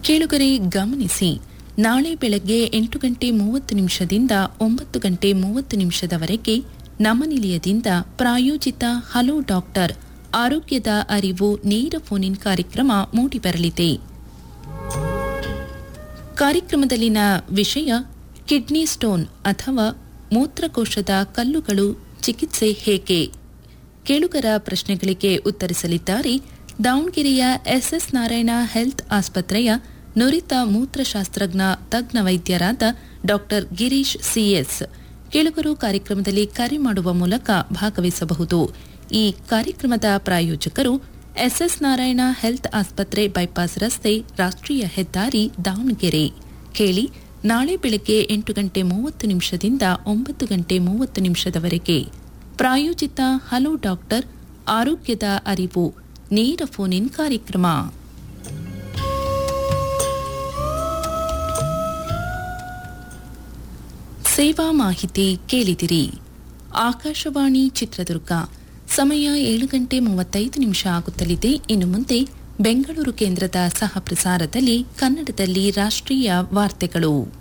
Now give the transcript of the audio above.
ಕೇಳುಗರೆ ಗಮನಿಸಿ ನಾಳೆ ಬೆಳಗ್ಗೆ ಎಂಟು ಗಂಟೆ ಮೂವತ್ತು ನಿಮಿಷದಿಂದ ಒಂಬತ್ತು ಗಂಟೆ ಮೂವತ್ತು ನಿಮಿಷದವರೆಗೆ ನಮ್ಮ ನಿಲಯದಿಂದ ಪ್ರಾಯೋಜಿತ ಹಲೋ ಡಾಕ್ಟರ್ ಆರೋಗ್ಯದ ಅರಿವು ನೇರ ಫೋನ್ ಇನ್ ಕಾರ್ಯಕ್ರಮ ಮೂಡಿಬರಲಿದೆ ಕಾರ್ಯಕ್ರಮದಲ್ಲಿನ ವಿಷಯ ಕಿಡ್ನಿ ಸ್ಟೋನ್ ಅಥವಾ ಮೂತ್ರಕೋಶದ ಕಲ್ಲುಗಳು ಚಿಕಿತ್ಸೆ ಹೇಗೆ ಕೇಳುಗರ ಪ್ರಶ್ನೆಗಳಿಗೆ ಉತ್ತರಿಸಲಿದ್ದಾರೆ ದಾವಣಗೆರೆಯ ಎಸ್ಎಸ್ ನಾರಾಯಣ ಹೆಲ್ತ್ ಆಸ್ಪತ್ರೆಯ ನುರಿತ ಮೂತ್ರಶಾಸ್ತ್ರಜ್ಞ ತಜ್ಞ ವೈದ್ಯರಾದ ಡಾಕ್ಟರ್ ಗಿರೀಶ್ ಸಿಎಸ್ ಕೇಳುಗರು ಕಾರ್ಯಕ್ರಮದಲ್ಲಿ ಕರೆ ಮಾಡುವ ಮೂಲಕ ಭಾಗವಹಿಸಬಹುದು ಈ ಕಾರ್ಯಕ್ರಮದ ಪ್ರಾಯೋಜಕರು ಎಸ್ಎಸ್ ನಾರಾಯಣ ಹೆಲ್ತ್ ಆಸ್ಪತ್ರೆ ಬೈಪಾಸ್ ರಸ್ತೆ ರಾಷ್ಟ್ರೀಯ ಹೆದ್ದಾರಿ ದಾವಣಗೆರೆ ಕೇಳಿ ನಾಳೆ ಬೆಳಗ್ಗೆ ಎಂಟು ಗಂಟೆ ಮೂವತ್ತು ನಿಮಿಷದಿಂದ ಒಂಬತ್ತು ಗಂಟೆ ಮೂವತ್ತು ನಿಮಿಷದವರೆಗೆ ಪ್ರಾಯೋಜಿತ ಹಲೋ ಡಾಕ್ಟರ್ ಆರೋಗ್ಯದ ಅರಿವು ನೇರ ಫೋನ್ ಇನ್ ಕಾರ್ಯಕ್ರಮ ಸೇವಾ ಮಾಹಿತಿ ಕೇಳಿದಿರಿ ಆಕಾಶವಾಣಿ ಚಿತ್ರದುರ್ಗ ಸಮಯ ಏಳು ಗಂಟೆ ಮೂವತ್ತೈದು ನಿಮಿಷ ಆಗುತ್ತಲಿದೆ ಇನ್ನು ಮುಂದೆ ಬೆಂಗಳೂರು ಕೇಂದ್ರದ ಸಹ ಪ್ರಸಾರದಲ್ಲಿ ಕನ್ನಡದಲ್ಲಿ ರಾಷ್ಟ್ರೀಯ ವಾರ್ತೆಗಳು